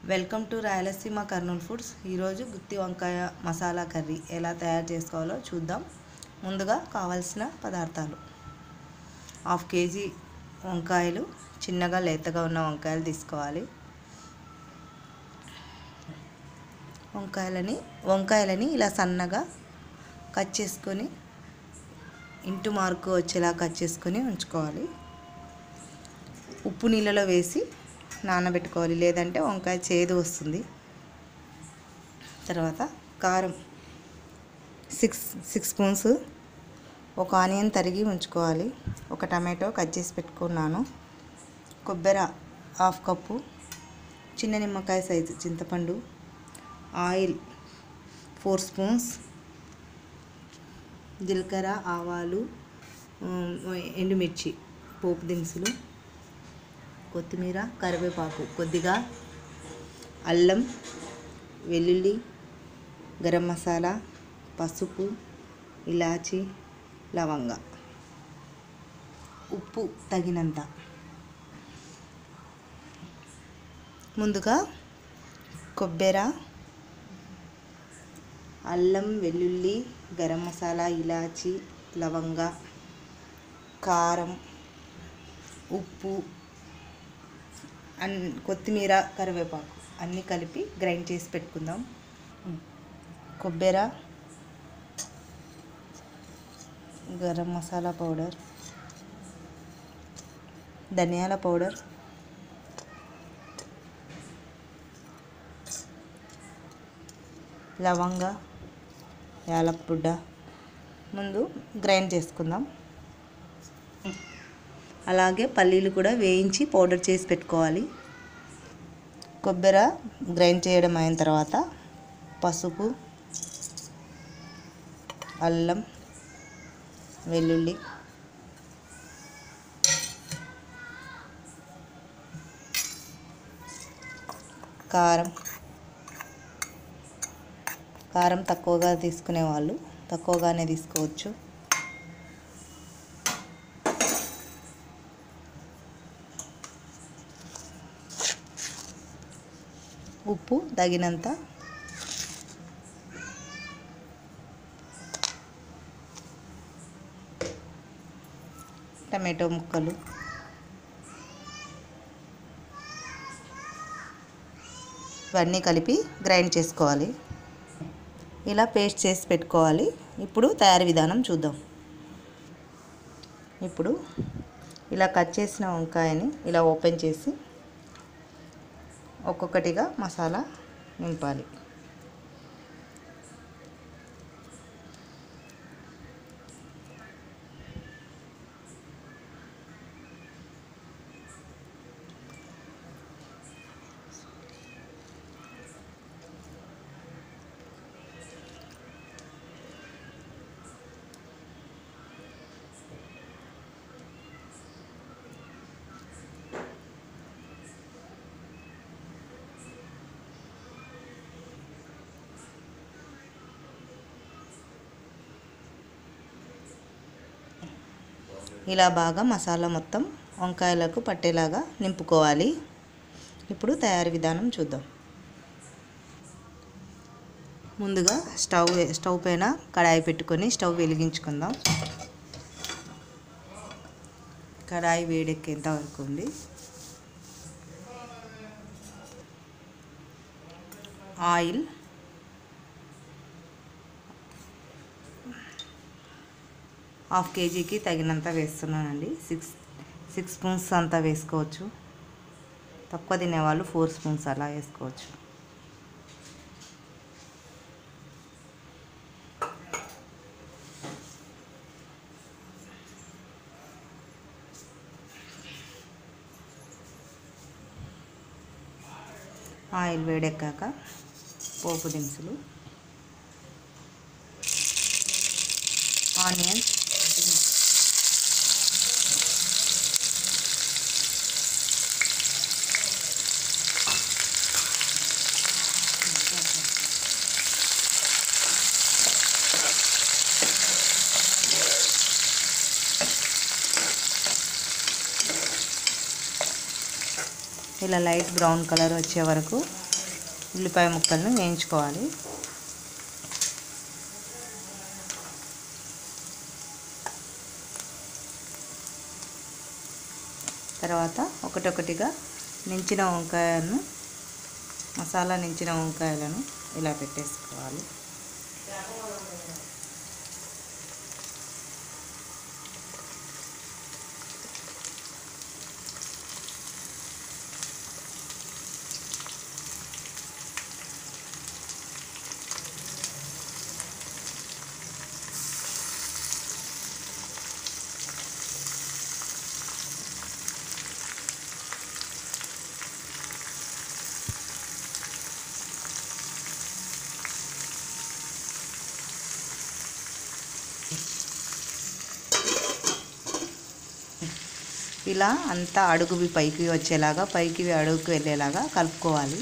welcome to Rayalaseema Kurnool foods ఈరోజు గుత్తి వంకాయ మసాలా కర్రీ ఎలా తయారు చేసుకోవాలో చూద్దాం ముందుగా కావాల్సిన పదార్థాలు హాఫ్ కేజీ వంకాయలు చిన్నగా లేతగా ఉన్న వంకాయలు తీసుకోవాలి వంకాయలని వంకాయలని ఇలా సన్నగా కట్ చేసుకొని ఇంటు మార్కు వచ్చేలా కట్ చేసుకొని ఉంచుకోవాలి ఉప్పు నీళ్ళలో వేసి నానబెట్టుకోవాలి లేదంటే వంకాయ చేదు వస్తుంది తర్వాత కారం సిక్స్ సిక్స్ స్పూన్స్ ఒక ఆనియన్ తరిగి ఉంచుకోవాలి ఒక టమాటో కట్ చేసి పెట్టుకున్నాను కొబ్బరి హాఫ్ కప్పు చిన్న నిమ్మకాయ సైజు చింతపండు ఆయిల్ ఫోర్ స్పూన్స్ జీలకర్ర ఆవాలు ఉమ్, ఎండుమిర్చి పోపు దినుసులు కొత్తిమీర కరివేపాకు కొద్దిగా అల్లం వెల్లుల్లి గరం మసాలా పసుపు ఇలాచి లవంగ ఉప్పు తగినంత ముందుగా కొబ్బెర అల్లం వెల్లుల్లి గరం మసాలా ఇలాచి లవంగ కారం ఉప్పు అన్ కొత్తిమీర కరివేపాకు అన్నీ కలిపి గ్రైండ్ చేసి పెట్టుకుందాం కొబ్బెర గరం మసాలా పౌడర్ ధనియాల పౌడర్ లవంగ యాలపుడ్డ ముందు గ్రైండ్ చేసుకుందాం అలాగే పల్లీలు కూడా వేయించి పౌడర్ చేసి పెట్టుకోవాలి కొబ్బరి గ్రైండ్ చేయడం అయిన తర్వాత పసుపు అల్లం వెల్లుల్లి కారం కారం తక్కువగా తీసుకునే వాళ్ళు తక్కువగానే తీసుకోవచ్చు ఉప్పు తగినంత టమాటో ముక్కలు ఇవన్నీ కలిపి గ్రైండ్ చేసుకోవాలి ఇలా పేస్ట్ చేసి పెట్టుకోవాలి ఇప్పుడు తయారీ విధానం చూద్దాం ఇప్పుడు ఇలా కట్ చేసిన వంకాయని ఇలా ఓపెన్ చేసి ఒక్కొక్కటిగా మసాలా నింపాలి ఇలా బాగా మసాలా మొత్తం వంకాయలకు పట్టేలాగా నింపుకోవాలి ఇప్పుడు తయారీ విధానం చూద్దాం ముందుగా స్టవ్ స్టవ్ పైన కడాయి పెట్టుకొని స్టవ్ వెలిగించుకుందాం కడాయి వేడెక్కేంత వరకు ఉంది ఆయిల్ హాఫ్ కేజీకి తగినంత వేస్తున్నానండి సిక్స్ సిక్స్ స్పూన్స్ అంతా వేసుకోవచ్చు తక్కువ తినేవాళ్ళు ఫోర్ స్పూన్స్ అలా వేసుకోవచ్చు ఆయిల్ వేడెక్కాక పోపు దినుసులు ఆనియన్స్ ఇలా లైట్ బ్రౌన్ కలర్ వచ్చే వరకు ఉల్లిపాయ ముక్కలను వేయించుకోవాలి తర్వాత ఒకటొకటిగా నించిన వంకాయలను మసాలా నించిన వంకాయలను ఇలా పెట్టేసుకోవాలి ఇలా అంతా అడుగువి పైకి వచ్చేలాగా పైకి అడుగుకి వెళ్ళేలాగా కలుపుకోవాలి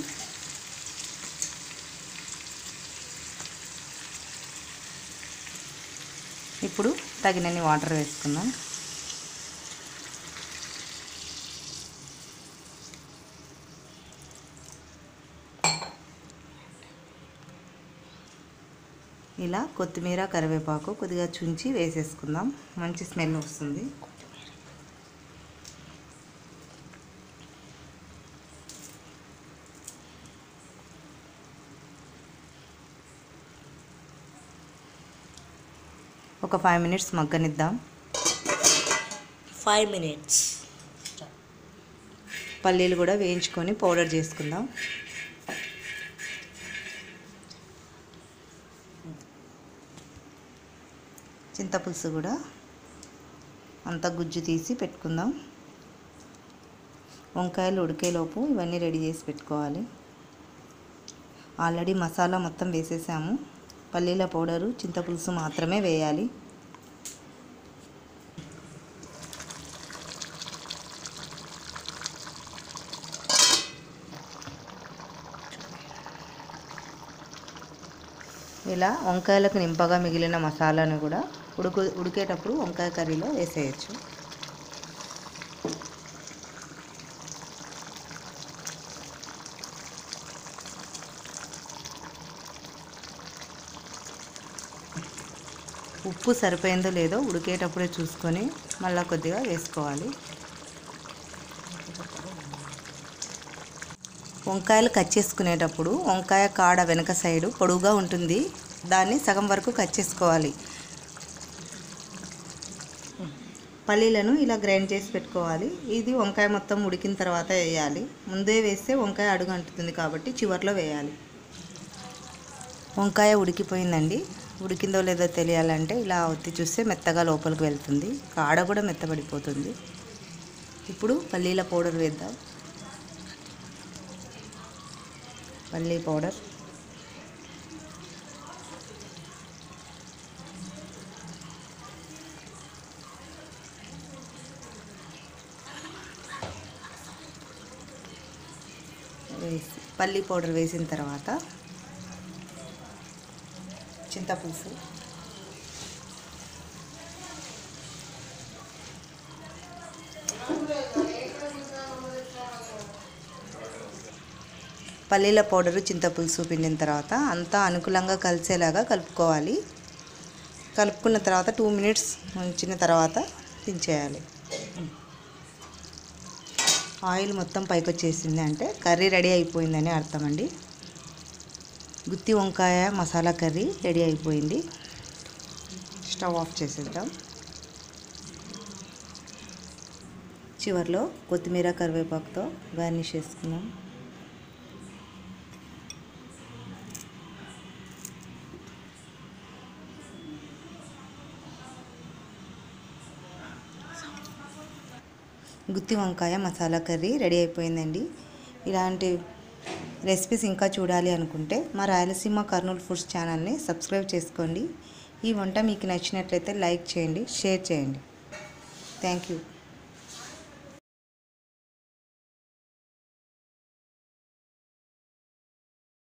ఇప్పుడు తగినన్ని వాటర్ వేసుకుందాం ఇలా కొత్తిమీర కరివేపాకు కొద్దిగా చుంచి వేసేసుకుందాం మంచి స్మెల్ వస్తుంది ఒక ఫైవ్ మినిట్స్ మగ్గనిద్దాం ఫైవ్ మినిట్స్ పల్లీలు కూడా వేయించుకొని పౌడర్ చేసుకుందాం చింతపులుసు కూడా అంతా గుజ్జు తీసి పెట్టుకుందాం వంకాయలు ఉడికేలోపు ఇవన్నీ రెడీ చేసి పెట్టుకోవాలి ఆల్రెడీ మసాలా మొత్తం వేసేసాము పల్లీల పౌడరు చింతపులుసు మాత్రమే వేయాలి ఇలా వంకాయలకు నింపగా మిగిలిన మసాలాను కూడా ఉడుకు ఉడికేటప్పుడు వంకాయ కర్రీలో వేసేయచ్చు ఉప్పు సరిపోయిందో లేదో ఉడికేటప్పుడే చూసుకొని మళ్ళీ కొద్దిగా వేసుకోవాలి వంకాయలు కట్ చేసుకునేటప్పుడు వంకాయ కాడ వెనక సైడు పొడుగుగా ఉంటుంది దాన్ని సగం వరకు కట్ చేసుకోవాలి పల్లీలను ఇలా గ్రైండ్ చేసి పెట్టుకోవాలి ఇది వంకాయ మొత్తం ఉడికిన తర్వాత వేయాలి ముందే వేస్తే వంకాయ అడుగు అంటుతుంది కాబట్టి చివర్లో వేయాలి వంకాయ ఉడికిపోయిందండి ఉడికిందో లేదో తెలియాలంటే ఇలా ఒత్తి చూస్తే మెత్తగా లోపలికి వెళ్తుంది కాడ కూడా మెత్తబడిపోతుంది ఇప్పుడు పల్లీల పౌడర్ వేద్దాం పల్లీ పౌడర్ వేసి పల్లీ పౌడర్ వేసిన తర్వాత చింతపులుసు పల్లీల పౌడరు చింతపులుసు పిండిన తర్వాత అంతా అనుకూలంగా కలిసేలాగా కలుపుకోవాలి కలుపుకున్న తర్వాత టూ మినిట్స్ ఉంచిన తర్వాత దించేయాలి ఆయిల్ మొత్తం పైకి వచ్చేసింది అంటే కర్రీ రెడీ అయిపోయిందని అర్థం అండి గుత్తి వంకాయ మసాలా కర్రీ రెడీ అయిపోయింది స్టవ్ ఆఫ్ చేసేద్దాం చివర్లో కొత్తిమీర కరివేపాకుతో గార్నిష్ చేసుకుందాం గుత్తి వంకాయ మసాలా కర్రీ రెడీ అయిపోయిందండి ఇలాంటి రెసిపీస్ ఇంకా చూడాలి అనుకుంటే మా రాయలసీమ కర్నూలు ఫుడ్స్ ఛానల్ని సబ్స్క్రైబ్ చేసుకోండి ఈ వంట మీకు నచ్చినట్లయితే లైక్ చేయండి షేర్ చేయండి థ్యాంక్ యూ